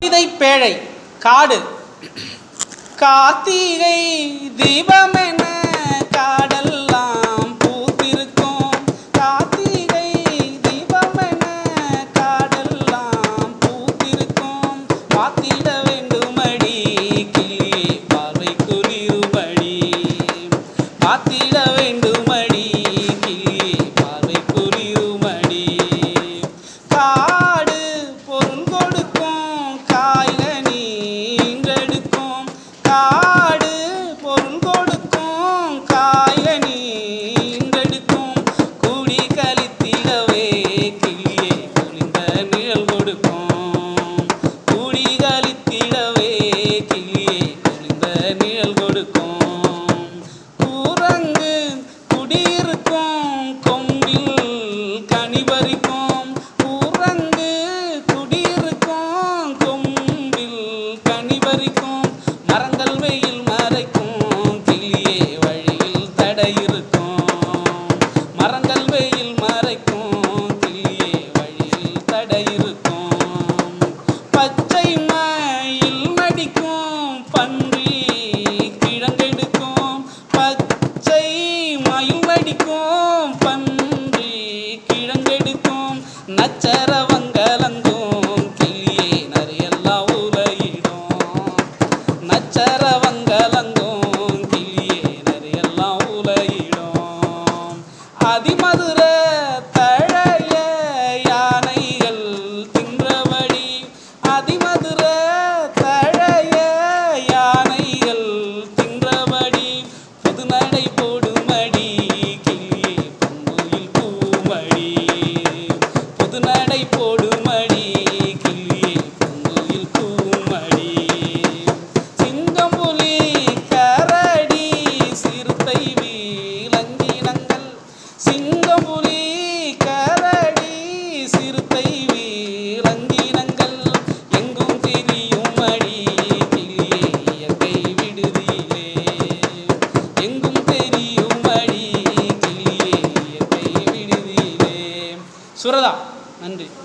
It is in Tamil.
இதை பேழை காடு கார்த்திகை தீபமென காடெல்லாம் பூத்திருக்கும் கார்த்திகை தீபமென காடெல்லாம் பூத்திருக்கும் பார்த்திட வேண்டுமடி கிளியே பார்வை குளிருபடி பார்த்திட வேண்டுமடி கிளியே பார்வை குளிருமடி காடு பொருள் கொடுக்கும் காய்கனி இங்கெடுக்கும் காடு பொருள் கொடுக்கும் காய்கனி இங்கெடுக்கும் கூடி கழித்திடவே கிளியே குளிர்ந்த நிழல் கொடுக்கும் கூடி கழித்திடவே கிளியே குளிர்ந்த நிழல் கொடுக்கும் கூரங்கு குடியிருக்கும் கொம்பில் கனிபறிக்கும் கூரங்கு குடியிருக்கும் கொம்பில் கனிபறிக்கும் மரங்கள் வெயில் மறைக்கும் கிளியே வழியில் தடை இருக்கும் மரங்கள் வெயில் மறைக்கும் கிளியே வழியில் தடை இருக்கும் பச்சை மயில் மடிக்கும் பன்றி கிழங்கெடுக்கும் பச்சை மயில் மடிக்கும் பன்றி கிழங்கெடுக்கும் நச்சரவங்கலங்கும் கிளியே நரியெல்லாம் உலையிடும் நச்சரவங்கலங்கும் கிளியே நரியெல்லாம் உலையிடும் அதிமதுர தழைய யானைகள் தின்றபடி அதிமதுர தழைய யானைகள் தின்றபடி புதுநடை போடுமடி கிளியே பொங்குயில் பூமடி புதுநடை போடுமடி கிளியே பொங்குயில் பூமடி சிங்கம் புலி கரடி சிறுத்தை வீலங்கினங்கள் சிங்கம் புலி கரடி சிறுத்தை வீலங்கினங்கள் எங்கும் திரியும் அடி கிளியே இயற்கை விடுதியிலே எங்கும் தெரியும் அடி கிளியே இயற்கை விடுதியிலே சுரதா நன்றி